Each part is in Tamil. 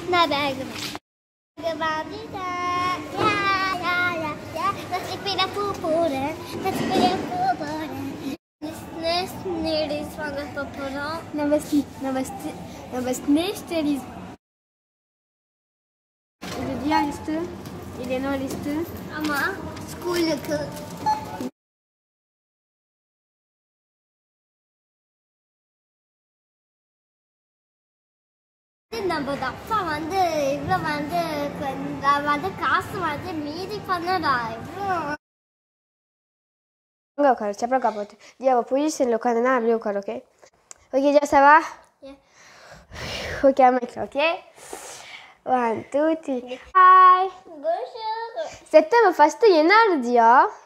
நான் பேக் வந்துட்டேன் யா யா யா யா நான் சிப்பில பூ போறேன் நான் சிப்பில பூ போறேன் பிஸ்னஸ் லேடிஸ் வாங்க போகிறோம் நம்ம ஸ்- நம்ம ஸ்- நம்ம ஸ்னேக் ஸ்டடீஸ் இது தியா லிஸ்ட்டு இது என்ன லிஸ்ட்டு ஆமாம் ஸ்கூலுக்கு நம்ம அப்பா வந்து இவ்வளோ வந்து நான் வந்து காசு வந்து மீதி பண்ணடா இவ்வளோ அங்கே உட்காரு செப்பல் காப்பாற்று தியா அவள் பொசிஷனில் உட்காந்துனா அப்படியே உட்காரு ஓகே ஓகே ஜா சவா Yeah. ஓகே அமைக்க okay one two three hi September first என்ன இருந்துச்சியா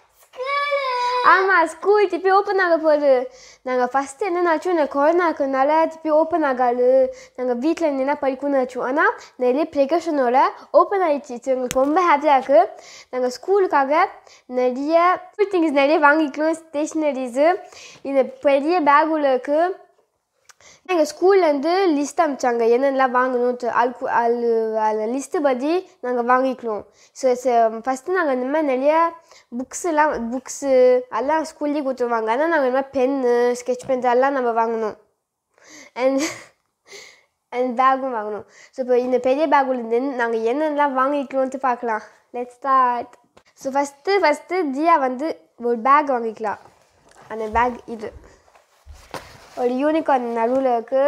ஆமாம் ஸ்கூல் திருப்பி ஓப்பன் ஆக போகுது நாங்கள் ஃபஸ்ட்டு என்னன்னாச்சும் இந்த கொரோனா இருக்கிறதுனால திருப்பி ஓப்பன் ஆகாது நாங்கள் வீட்டில் இருந்துனா படிக்கணும்னு நினச்சோம் ஆனால் நிறைய ப்ரிகாஷனோட ஓப்பன் ஆயிடுச்சு So, எங்களுக்கு ரொம்ப ஹாப்பியாக இருக்குது நாங்கள் ஸ்கூலுக்காக நிறைய திங்ஸ் நிறைய வாங்கிக்கலாம் ஸ்டேஷ்னரிஸு இந்த பெரிய பேக் உள்ள இருக்குது எங்கள் ஸ்கூல்லேருந்து லிஸ்ட் அனுப்பிச்சாங்க என்னென்னலாம் வாங்கணும் அது அது அந்த லிஸ்ட்டு படி நாங்கள் வாங்கிக்கலாம் ஸோ ஃபஸ்ட்டு நாங்கள் இந்த மாதிரி நிறைய புக்ஸுலாம் புக்ஸு எல்லாம் ஸ்கூல்லேயே கொடுத்துருவாங்க ஆனால் நாங்கள் இந்த மாதிரி பென்னு ஸ்கெட்ச் பென்ஸ் எல்லாம் நம்ம வாங்கணும் அண்ட் அண்ட் பேக்கும் வாங்கணும் ஸோ இப்போ இந்த பெரிய பேக்குலேருந்து நாங்கள் என்னென்னலாம் வாங்கிக்கலாம்னு பார்க்கலாம் let start so first first Jiya வந்து ஒரு பேக் வாங்கிக்கலாம் அந்த பேக் இது ஒரு யூனிகார்ன் நடுவில் இருக்கு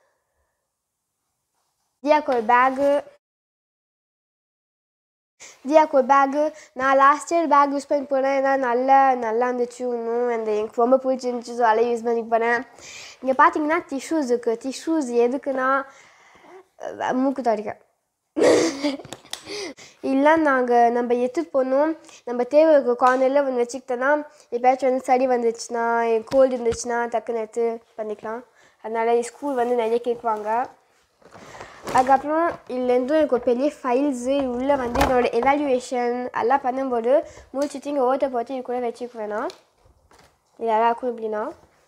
ஜியாக்கு ஒரு பேகு ஜியாக்கு ஒரு பேகு நான் லாஸ்ட் இயர் பேக் யூஸ் பண்ணி போனேன் ஏன்னா நல்லா நல்லா இருந்துச்சு இன்னும் அந்த எனக்கு ரொம்ப பிடிச்சிருந்துச்சு ஸோ அதை யூஸ் பண்ணி போனேன் இங்கே பார்த்தீங்கன்னா டிஷ்யூஸ் இருக்குது டிஷ்யூஸ் எதுக்குன்னா அஹ், மூக்கு துடைக்க இல்லை நாங்கள் நம்ம எடுத்துகிட்டு போகணும் நம்ம தேவை இருக்க கார்னரில் ஒன்று வச்சுக்கிட்டோன்னா எப்பயாச்சும் வந்து சளி வந்துச்சுன்னா கோல்டு இருந்துச்சுன்னா டக்குன்னு எடுத்து பண்ணிக்கலாம் அதனால ஸ்கூல் வந்து நிறைய கேட்குவாங்க அதுக்கப்புறம் இதுலேருந்து எனக்கு ஒரு பெரிய ஃபைல்ஸு இது உள்ளே வந்து என்னோட எவாலுவேஷன் எல்லாம் பண்ணும்போது முடிச்சுட்டு இங்கே ஓட்ட போட்டு இது கூட வச்சுக்க வேணாம் இது எல்லாருக்கும் எப்படின்னா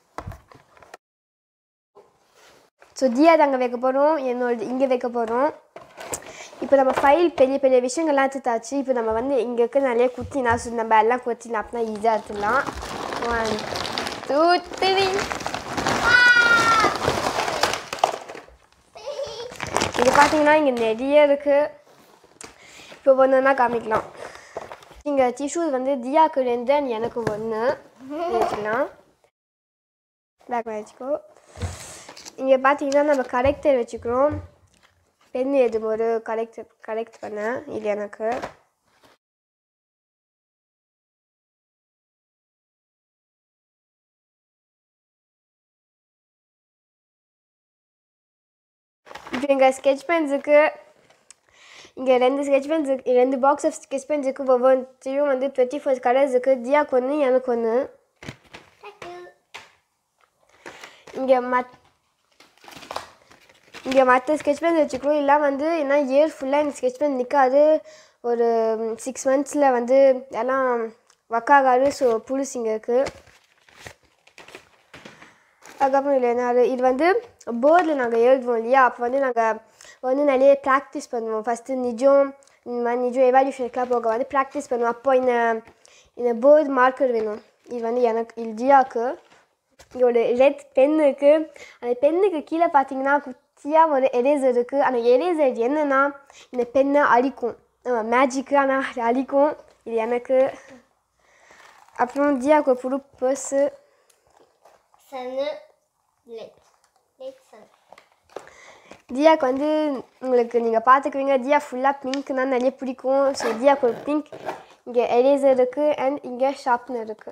ஸோ தியா அங்கே வைக்க போகிறோம் என்னோட இங்கே வைக்க போகிறோம் இப்போ நம்ம ஃபைல் பெரிய பெரிய விஷயங்கள்லாம் எடுத்துட்டாச்சு இப்போ நம்ம வந்து இங்கே இருக்க நிறைய குத்தி நான் சொல்லி நம்ம எல்லாம் குத்தி அப்படின்னா ஈஸியாக எடுத்துடலாம் ஒன் டூ த்ரீ இது பார்த்தீங்கன்னா இங்கே நிறைய இருக்குது இப்போ ஒன்று ஒன்றா காமிக்கலாம் இங்கே டிஷ்யூஸ் வந்து தியாக்கு ரெண்டு and எனக்கு ஒன்று வச்சுக்கலாம் பேக் வச்சுக்கோ இங்கே பார்த்தீங்கன்னா நம்ம கரெக்டர் வச்சுக்கிறோம் பென் எதுவும் ஒரு கரெக்ட் கரெக்ட் பண்ணேன் இது எனக்கு இப்போ எங்கள் ஸ்கெட்ச் பென்ஸுக்கு இங்கே ரெண்டு ஸ்கெட்ச் பென்ஸ் இருக்கு ரெண்டு பாக்ஸ் ஆஃப் ஸ்கெட்ச் பென்ஸ் இருக்குது ஒவ்வொன்றையும் வந்து டுவெண்ட்டி ஃபோர் கலர்ஸ் இருக்குது தியாக்கு ஒன்று எனக்கு ஒன்று இங்கே மத் இங்கே மற்ற ஸ்கெட்ச் பென் வச்சுக்கிறோம் இல்லை வந்து ஏன்னா இயர் ஃபுல்லாக இந்த ஸ்கெட்ச் பென் நிற்காது ஒரு சிக்ஸ் மந்த்ஸில் வந்து எல்லாம் ஒர்க் ஆகாது ஸோ புதுசு இங்கே இருக்குது அதுக்கப்புறம் இல்லை என்ன இது வந்து போர்டில் நாங்கள் எழுதுவோம் இல்லையா அப்போ வந்து நாங்கள் வந்து நிறைய ப்ராக்டிஸ் பண்ணுவோம் ஃபஸ்ட்டு நிஜம் இந்த மாதிரி நிஜம் எவால்யூஷனுக்குலாம் போக வந்து ப்ராக்டிஸ் பண்ணுவோம் அப்போ இந்த இந்த போர்டு மார்க்கர் வேணும் இது வந்து எனக்கு இது ஜியாக்கு இங்கே ஒரு ரெட் பென் இருக்குது அந்த பென்னுக்கு கீழே பார்த்தீங்கன்னா குட்டியாக ஒரு எரேசர் இருக்குது அந்த எரேசர் என்னன்னா இந்த பெண்ணை அழிக்கும் மேஜிக்கு ஆனால் அது அழிக்கும் இது எனக்கு அப்புறம் ஜியாவுக்கு ஒரு புது பர்ஸு சன்னு லேட் லேட் சன் ஜியாக்கு வந்து உங்களுக்கு நீங்கள் பார்த்துக்குவீங்க ஜியா ஃபுல்லாக பிங்க்னா நிறைய பிடிக்கும் ஸோ ஜியாக்கு ஒரு பிங்க் இங்கே எரேசர் இருக்குது அண்ட் இங்கே ஷார்ப்னர் இருக்குது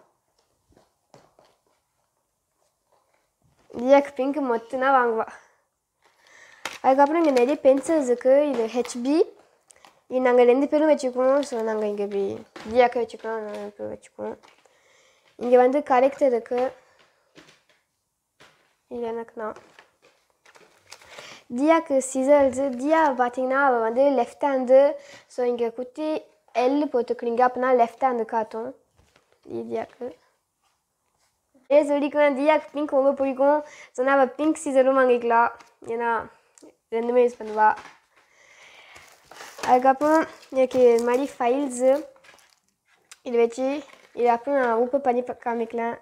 ஜியாக்கு பிங்க் மொத்தம்னா வாங்குவா அதுக்கப்புறம் இங்கே நிறைய பென்சில்ஸ் இருக்குது இது ஹெச்பி இது நாங்கள் ரெண்டு பேரும் வச்சுக்குவோம் ஸோ நாங்கள் இங்கே இப்படி ஜியாக்கு வச்சுக்கிறோம் நாங்கள் இப்படி வச்சுக்குவோம் இங்கே வந்து கரெக்டர் இருக்குது இது எனக்கு நான் தியாக்கு சிசர்ஸு தியா பார்த்தீங்கன்னா அவள் வந்து லெஃப்ட் ஹேண்டு ஸோ இங்கே குத்தி எள்ளு போட்டுக்கிறீங்க அப்படின்னா லெஃப்ட் ஹேண்டு காட்டும் இது தியாக்கு ஏ சொல்லிக்குவேன் தியாக்கு பிங்க் ரொம்ப பிடிக்கும் சொன்னால் அவள் பிங்க் சீசரும் வாங்கிக்கலாம் ஏன்னா ரெண்டுமே யூஸ் பண்ணுவா அதுக்கப்புறம் எனக்கு இது மாதிரி ஃபைல்ஸு இது வச்சு இது அப்புறம் நான் ஓப்பன் பண்ணி ப- காமிக்கலாம்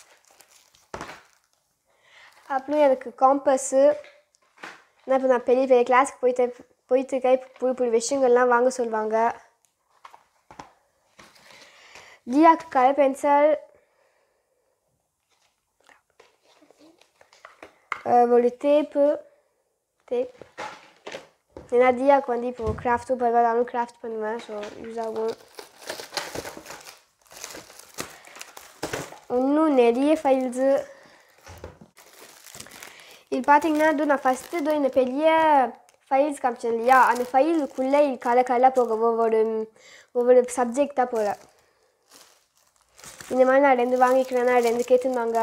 அப்புறம் எனக்கு காம்பஸ்ஸு நான் இப்போ நான் பெரிய பெரிய கிளாஸ்க்கு போயிட்டு போயிட்டு இருக்கேன் இப்போ புது புது விஷயங்கள்லாம் வாங்க சொல்லுவாங்க ஜியாக்கு கலர் பென்சில் ஒரு டேப்பு டேப் ஏன்னா தியாவுக்கு வந்து இப்போது கிராஃப்ட்டும் பரவாயில்ல கிராஃப்ட் பண்ணுவேன் ஸோ யூஸ் ஆகும் இன்னும் நிறைய ஃபைல்ஸு இது பார்த்தீங்கன்னா இது நான் ஃபஸ்ட்டு இது இந்த பெரிய ஃபைல்ஸ் காமிச்சேன் இல்லையா அந்த ஃபைலுக்குள்ளே இது கலர் கலராக போக ஒவ்வொரு ஒவ்வொரு சப்ஜெக்டாக போகல இந்த மாதிரி நான் ரெண்டு வாங்கிக்கிறேன்னா ரெண்டு கேட்டிருந்தாங்க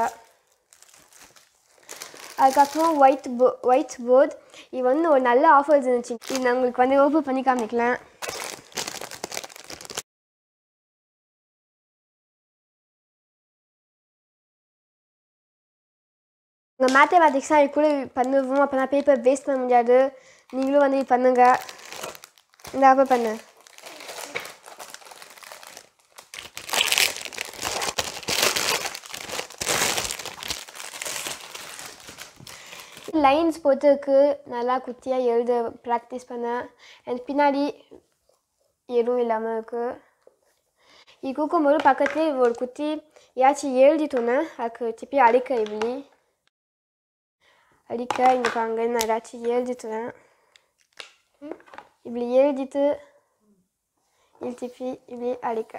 அதுக்கப்புறம் ஒயிட் போ ஒயிட் போர்ட் இது வந்து ஒரு நல்ல ஆஃபர்ஸ் இருந்துச்சு இது நான் உங்களுக்கு வந்து ஓப்பன் பண்ணி காமிக்கலாம் உங்கள் மேத்தமேட்டிக்ஸாக இது கூட பண்ணுவோம் அப்போ நான் பேப்பர் வேஸ்ட் பண்ண முடியாது நீங்களும் வந்து இது பண்ணுங்க இந்த அப்போ பண்ணு லைன்ஸ் போட்டுருக்கு நல்லா குத்தியாக எழுத ப்ராக்டிஸ் பண்ணேன் எனக்கு பின்னாடி எதுவும் இல்லாமல் இருக்குது இது கொடுக்கும்போது பக்கத்துலேயே ஒரு குத்தி ஏதாச்சும் எழுதிட்டோன்னே அதுக்கு திருப்பி அடிக்க இப்படி அடிக்க இங்கே பாருங்க நான் ஏதாச்சும் எழுதிட்டுறேன் இப்படி எழுதிட்டு இது திருப்பி இப்படி அடிக்க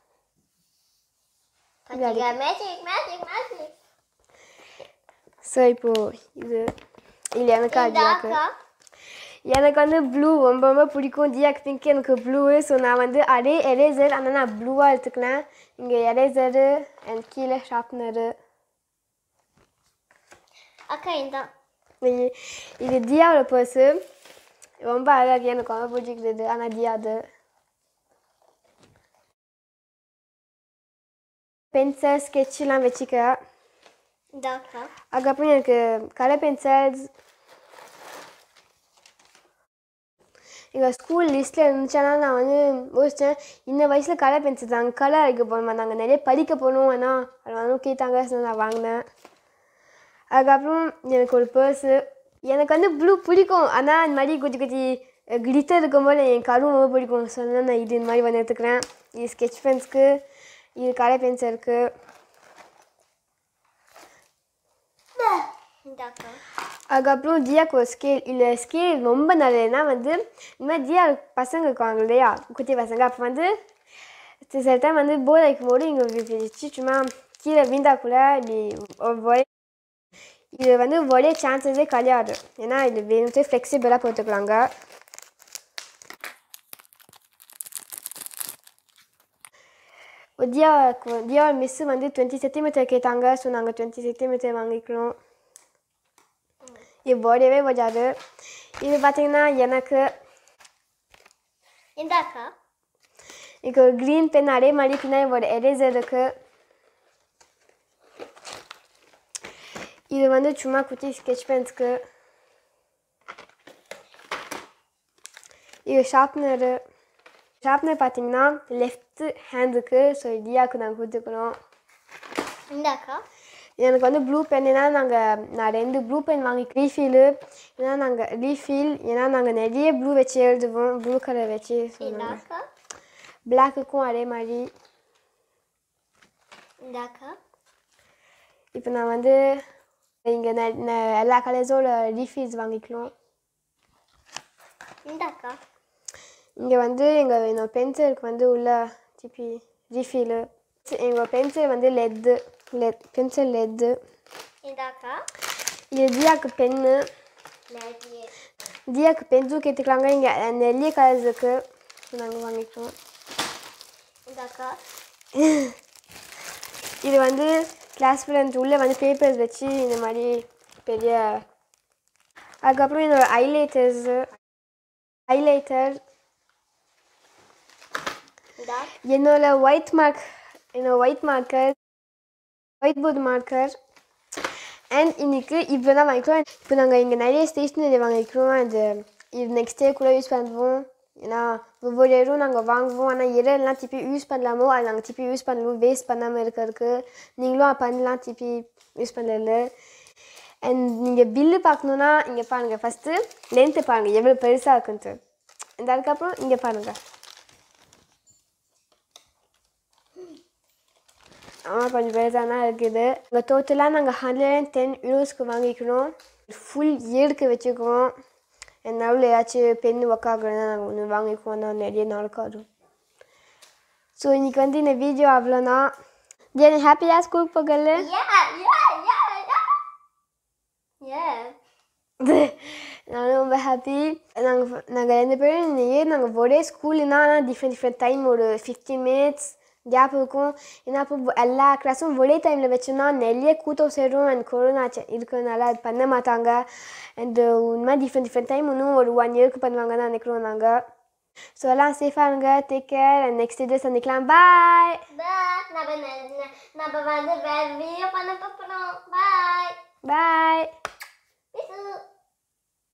பாத்தீங்களா மேஜிக் மேஜிக் மேஜிக் ஸோ இப்போது இது இது எனக்கு அடியாக்கு இந்தாக்கா எனக்கு வந்து ப்ளூ ரொம்ப ரொம்ப பிடிக்கும் ஜியாக் பிங்க் எனக்கு ப்ளூ ஸோ நான் வந்து அதே எரேசர் ஆனால் நான் ப்ளூவாக எடுத்துக்கினேன் இங்கே எரேசரு அண்ட் கீழே ஷார்ப்னரு அக்கா இந்தா இது இது தியாவோட பர்ஸு ரொம்ப அழகாக எனக்கு ரொம்ப பிடிச்சிருக்குது ஆனால் தியாது பென்சில் ஸ்கெட்செலாம் வச்சுக்க இந்தாக்கா அதுக்கப்புறம் எனக்கு கலர் பென்சில்ஸ் எங்கள் ஸ்கூல் லிஸ்ட்டில் இருந்துச்சுன்னா நான் வந்து யோசித்தேன் இந்த வயசில் கலர் பென்சில் தாங்க கலர் அடிக்க போகணுமா நாங்கள் நிறைய படிக்க போகணும் ஆனால் அது வந்து கேட்டாங்க ஸோ நான் வாங்கினேன் அதுக்கப்புறம் எனக்கு ஒரு பர்ஸு எனக்கு வந்து ப்ளூ பிடிக்கும் ஆனால் இந்த மாதிரி குட்டி குட்டி கிளிட்டர் இருக்கும்போது என் கரும் ரொம்ப பிடிக்கும் ஸோ அதனால நான் இது இந்த மாதிரி வந்து எடுத்துக்கிறேன் இது ஸ்கெட்ச் பென்ஸ்க்கு இது கலர் பென்சிலுக்கு இந்தாக்கா அதுக்கப்புறம் ஜியாக்கு ஒரு ஸ்கேல் இல்லை ஸ்கேல் ரொம்ப நல்லதுன்னா வந்து இந்த மாதிரி ஜியா பசங்க இருக்காங்க இல்லையா குட்டி பசங்க அப்போ வந்து சில சில டைம் வந்து போர் அடிக்கும் போது இங்கே வச்சு சும்மா கீழே வீந்தா கூட இப்படி ஒ- ஒரே இது வந்து ஒரே சான்சஸே கிடையாது ஏன்னா இது வேணுட்டு ஃப்ளெக்சிபிளாக போட்டுக்கலாங்க தியாவுக்கு தியா மிஸ்ஸு வந்து டுவெண்ட்டி சென்டிமீட்டர் கேட்டாங்க ஸோ நாங்கள் டுவெண்ட்டி சென்டிமீட்டர் வாங்கிக்கிறோம் இது போடவே வராது இது பார்த்தீங்கன்னா எனக்கு இந்தாக்கா எனக்கு ஒரு க்ரீன் பென் அதே மாதிரி பின்னாடி ஒரு எரேசர் இருக்கு இது வந்து சும்மா குட்டி ஸ்கெட்ச் பென்ஸ்க்கு இது ஷார்ப்னரு ஷார்ப்னர் பார்த்தீங்கன்னா லெஃப்ட் ஹேண்டுக்கு ஸோ இடியாவுக்கு நாங்கள் கொடுத்துக்கிறோம் இந்தாக்கா எனக்கு வந்து ப்ளூ பென்னா நாங்கள் நான் ரெண்டு ப்ளூ பென் வாங்கி ரீஃபீலு ஏன்னா நாங்கள் ரீஃபீல் ஏன்னா நாங்கள் நிறைய ப்ளூ வச்சு எழுதுவோம் ப்ளூ கலர் வச்சு சொன்னாங்க இந்தாக்கா பிளாக்குக்கும் அதே மாதிரி இந்தாக்கா இப்போ நான் வந்து இங்கே எல்லா கலர்ஸோட ரீஃபீல்ஸ் வாங்கிக்கலாம் இந்தாக்கா இங்கே வந்து எங்கள் என்னோட பென்சிலுக்கு வந்து உள்ள திருப்பி ரீஃபீலு எங்கள் பென்சில் வந்து லெத்து லெத் பென்சில் லெத்து இந்தாக்கா இது தியாக்கு பென்னு நிறைய தியாக்கு பென்சில் கேட்டுக்கலாங்க இங்கே நிறைய கலர்ஸ் இருக்குது நாங்கள் வாங்கிக்கிறோம் இந்தாக்கா இது வந்து கிளாஸ் ஃப்ரெண்ட் உள்ளே வந்து பேப்பர்ஸ் வச்சு இந்த மாதிரி பெரிய அதுக்கப்புறம் என்னோட ஹைலைட்டர்ஸு ஹைலைட்டர் இந்தா என்னோட ஒயிட் மார்க் என்னோட white marker whiteboard marker and இன்னைக்கு இப்போ தான் வாங்கிக்கிறோம் இப்போ நாங்கள் இங்கே நிறைய ஸ்டேஷ்னரி வாங்கிக்கிறோம் அது இது நெக்ஸ்ட் டே கூட யூஸ் பண்ணுவோம் ஏன்னா ஒவ்வொரு இயரும் நாங்கள் வாங்குவோம் ஆனால் எல்லாம் திருப்பி யூஸ் பண்ணலாமோ அது நாங்கள் திருப்பி யூஸ் பண்ணலாம் வேஸ்ட் பண்ணாமல் இருக்கிறதுக்கு நீங்களும் பண்ணலாம் திருப்பி யூஸ் பண்ணல அண்ட் நீங்கள் பில்லு பார்க்கணுன்னா இங்கே பாருங்கள் ஃபஸ்ட்டு லென்த்து பாருங்கள் எவ்வளோ பெருசாக இருக்குன்ட்டு இந்த அதுக்கப்புறம் இங்கே பாருங்கள் ஆமாம் கொஞ்சம் பெருசாக தான் இருக்குது இங்கே டோட்டலாக நாங்கள் ஹண்ட்ரட் அண்ட் டென் யூரோஸ்க்கு வாங்கிக்கிறோம் ஃபுல் இயருக்கு வச்சுக்குவோம் நடுவில் ஏதாச்சும் பெண் உக்காக்குறதா நாங்கள் ஒன்று வாங்கிக்குவோம் நான் நிறைய நாளுக்கு ஆகும் ஸோ இன்னைக்கு வந்து இந்த வீடியோ அவ்வளோதான் ஜென் ஹாப்பியாக ஸ்கூல் போகல Yeah, yeah, yeah, yeah. Yeah. நானும் ரொம்ப ஹாப்பி நாங்கள் நாங்கள் ரெண்டு பேரும் இந்த இயர் நாங்கள் ஒரே ஸ்கூலுனா ஆனால் டிஃப்ரெண்ட் டிஃப்ரெண்ட் டைம் ஒரு ஃபிஃப்டீன் மினிட்ஸ் கேப் இருக்கும் ஏன்னா அப்போ எல்லா கிளாஸும் ஒரே டைமில் வச்சோம்னா நிறைய கூட்டம் சேரும் அண்ட் கொரோனா இருக்கிறதுனால அது பண்ண மாட்டாங்க அண்ட் இந்த மாதிரி டிஃப்ரெண்ட் டிஃப்ரெண்ட் டைம் இன்னும் ஒரு ஒன் இயருக்கு பண்ணுவாங்கன்னு நினைக்கிறோம் நாங்கள் ஸோ எல்லாம் சேஃபாக இருங்க take care and next day சந்திக்கலாம் பாய் Bye. நம்ம ந- ந- நம்ம வந்து வேற வீடியோ பண்ண போறோம் பாய் பாய்